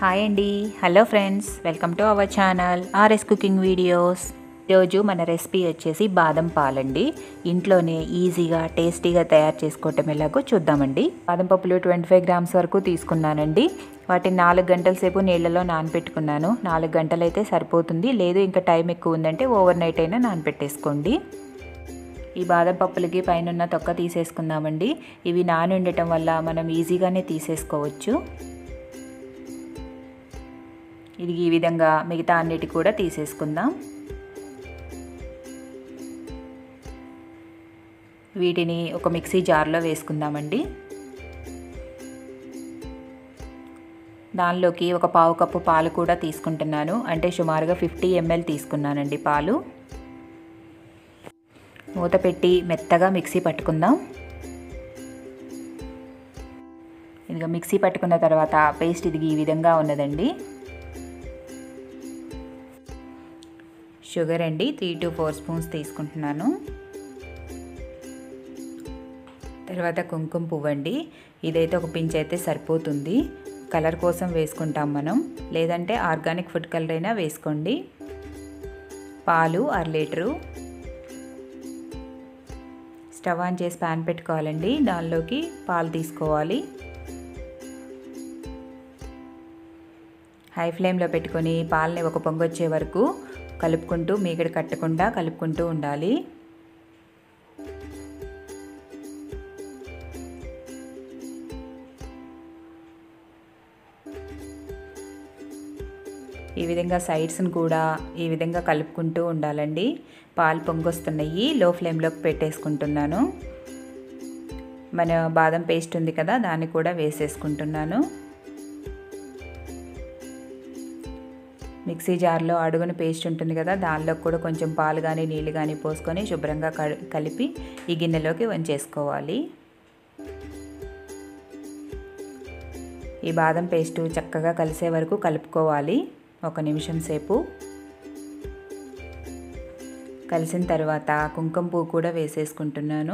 hi అండి hello friends welcome to our channel RS cooking videos ఈరోజు మన recipe వచ్చేసి బాదం పాలండి ఇంట్లోనే ఈజీగా టేస్టీగా తయారు చేసుకోవటం ఎలాగో చూద్దామండి బాదం పప్పులు ట్వంటీ ఫైవ్ గ్రామ్స్ వరకు తీసుకున్నానండి వాటిని నాలుగు గంటల సేపు నీళ్ళలో నానబెట్టుకున్నాను నాలుగు గంటలు అయితే సరిపోతుంది లేదు ఇంకా టైం ఎక్కువ ఉందంటే ఓవర్ నైట్ అయినా నానబెట్టేసుకోండి ఈ బాదం పప్పులకి పైన తొక్క తీసేసుకుందామండి ఇవి నాని ఉండటం వల్ల మనం ఈజీగానే తీసేసుకోవచ్చు ఇది ఈ విధంగా మిగతా అన్నిటి కూడా తీసేసుకుందాం వీటిని ఒక మిక్సీ జార్లో వేసుకుందామండి దానిలోకి ఒక పావు కప్పు పాలు కూడా తీసుకుంటున్నాను అంటే సుమారుగా ఫిఫ్టీ ఎంఎల్ తీసుకున్నానండి పాలు మూత పెట్టి మెత్తగా మిక్సీ పట్టుకుందాం ఇదిగో మిక్సీ పట్టుకున్న తర్వాత పేస్ట్ ఇది ఈ విధంగా ఉన్నదండి షుగర్ అండి త్రీ టు ఫోర్ స్పూన్స్ తీసుకుంటున్నాను తర్వాత కుంకుమ పువ్వు అండి ఇదైతే ఒక పించ్ అయితే సరిపోతుంది కలర్ కోసం వేసుకుంటాం మనం లేదంటే ఆర్గానిక్ ఫుడ్ కలర్ అయినా వేసుకోండి పాలు అర లీటరు స్టవ్ ఆన్ చేసి ప్యాన్ పెట్టుకోవాలండి దానిలోకి పాలు తీసుకోవాలి హై ఫ్లేమ్లో పెట్టుకొని పాలని ఒక పొంగొచ్చే వరకు కలుపుకుంటూ మీగడ కట్టకుండా కలుపుకుంటూ ఉండాలి ఈ విధంగా సైడ్స్ని కూడా ఈ విధంగా కలుపుకుంటూ ఉండాలండి పాలు పొంగొస్తున్నాయి లో ఫ్లేమ్లోకి పెట్టేసుకుంటున్నాను మన బాదం పేస్ట్ ఉంది కదా దాన్ని కూడా వేసేసుకుంటున్నాను మిక్సీ జార్లో అడుగున పేస్ట్ ఉంటుంది కదా దానిలో కూడా కొంచెం పాలు కానీ నీళ్ళు కానీ పోసుకొని శుభ్రంగా కలిపి ఈ గిన్నెలోకి వంచేసుకోవాలి ఈ బాదం పేస్టు చక్కగా కలిసే వరకు కలుపుకోవాలి ఒక నిమిషం సేపు కలిసిన తర్వాత కుంకుమ పువ్వు కూడా వేసేసుకుంటున్నాను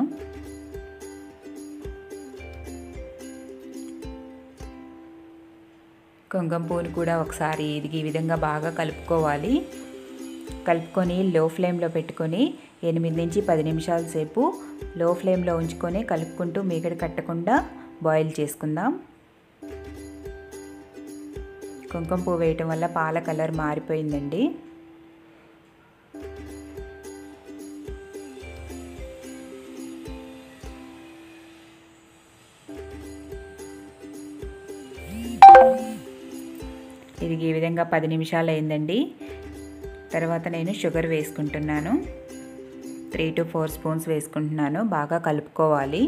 కుంకుమ పువ్వుని కూడా ఒకసారి ఇది ఈ విధంగా బాగా కలుపుకోవాలి కలుపుకొని లో ఫ్లేమ్లో పెట్టుకొని ఎనిమిది నుంచి పది నిమిషాల సేపు లో ఫ్లేమ్లో ఉంచుకొని కలుపుకుంటూ మీగడ కట్టకుండా బాయిల్ చేసుకుందాం కుంకుమ పువ్వు వేయటం వల్ల పాల కలర్ మారిపోయిందండి ఇది ఈ విధంగా పది నిమిషాలు అయిందండి తర్వాత నేను షుగర్ వేసుకుంటున్నాను త్రీ టు ఫోర్ స్పూన్స్ వేసుకుంటున్నాను బాగా కలుపుకోవాలి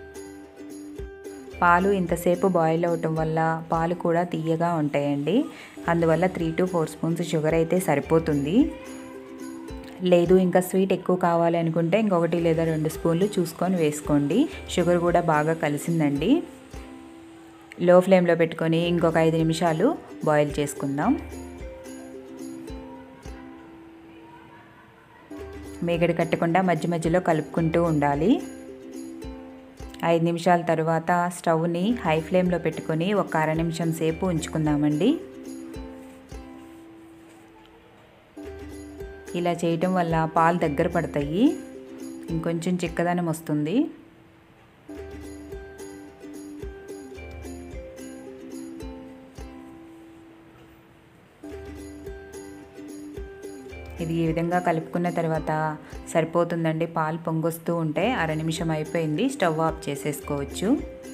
పాలు ఇంతసేపు బాయిల్ అవటం వల్ల పాలు కూడా తీయగా ఉంటాయండి అందువల్ల three to four spoons sugar అయితే సరిపోతుంది లేదు ఇంకా స్వీట్ ఎక్కువ కావాలి అనుకుంటే ఇంకొకటి లేదా రెండు స్పూన్లు చూసుకొని వేసుకోండి షుగర్ కూడా బాగా కలిసిందండి లో ఫ్లేమ్లో పెట్టుకొని ఇంకొక ఐదు నిమిషాలు బాయిల్ చేసుకుందాం మేగడ కట్టకుండా మధ్య మధ్యలో కలుపుకుంటూ ఉండాలి ఐదు నిమిషాల తర్వాత స్టవ్ని హై ఫ్లేమ్లో పెట్టుకొని ఒక అర నిమిషం సేపు ఉంచుకుందామండి ఇలా చేయటం వల్ల పాలు దగ్గర పడతాయి ఇంకొంచెం చిక్కదనం వస్తుంది ఇది ఈ విధంగా కలుపుకున్న తర్వాత సరిపోతుందండి పాలు పొంగొస్తూ ఉంటే అర నిమిషం అయిపోయింది స్టవ్ ఆఫ్ చేసేసుకోవచ్చు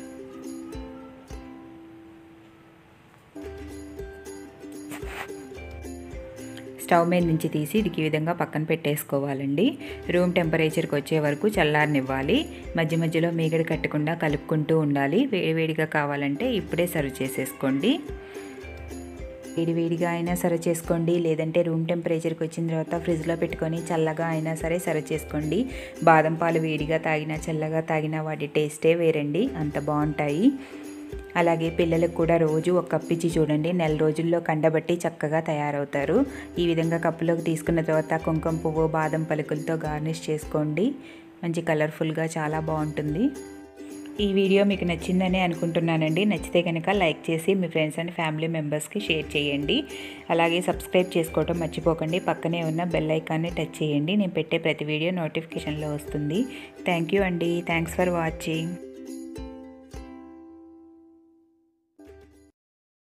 స్టవ్ మీద నుంచి తీసి ఇది ఈ విధంగా పక్కన పెట్టేసుకోవాలండి రూమ్ టెంపరేచర్కి వచ్చే వరకు చల్లారనివ్వాలి మధ్య మధ్యలో మీగడ కట్టకుండా కలుపుకుంటూ ఉండాలి వేడివేడిగా కావాలంటే ఇప్పుడే సర్వ్ చేసేసుకోండి వేడివేడిగా అయినా సర్వ్ చేసుకోండి లేదంటే రూమ్ టెంపరేచర్కి వచ్చిన తర్వాత ఫ్రిడ్జ్లో పెట్టుకొని చల్లగా అయినా సరే సర్వ్ చేసుకోండి బాదం పాలు వేడిగా తాగినా చల్లగా తాగినా వాటి టేస్టే వేరండి అంత బాగుంటాయి అలాగే పిల్లలకు కూడా రోజు ఒక కప్ ఇచ్చి చూడండి నెల రోజుల్లో కండబట్టి చక్కగా తయారవుతారు ఈ విధంగా కప్పులోకి తీసుకున్న తర్వాత కుంకుమ పువ్వు బాదం పలుకులతో గార్నిష్ చేసుకోండి మంచి కలర్ఫుల్గా చాలా బాగుంటుంది ఈ వీడియో మీకు నచ్చిందని అనుకుంటున్నానండి నచ్చితే కనుక లైక్ చేసి మీ ఫ్రెండ్స్ అండ్ ఫ్యామిలీ మెంబర్స్కి షేర్ చేయండి అలాగే సబ్స్క్రైబ్ చేసుకోవటం మర్చిపోకండి పక్కనే ఉన్న బెల్ ఐకాన్ని టచ్ చేయండి నేను పెట్టే ప్రతి వీడియో నోటిఫికేషన్లో వస్తుంది థ్యాంక్ యూ అండి థ్యాంక్స్ ఫర్ వాచింగ్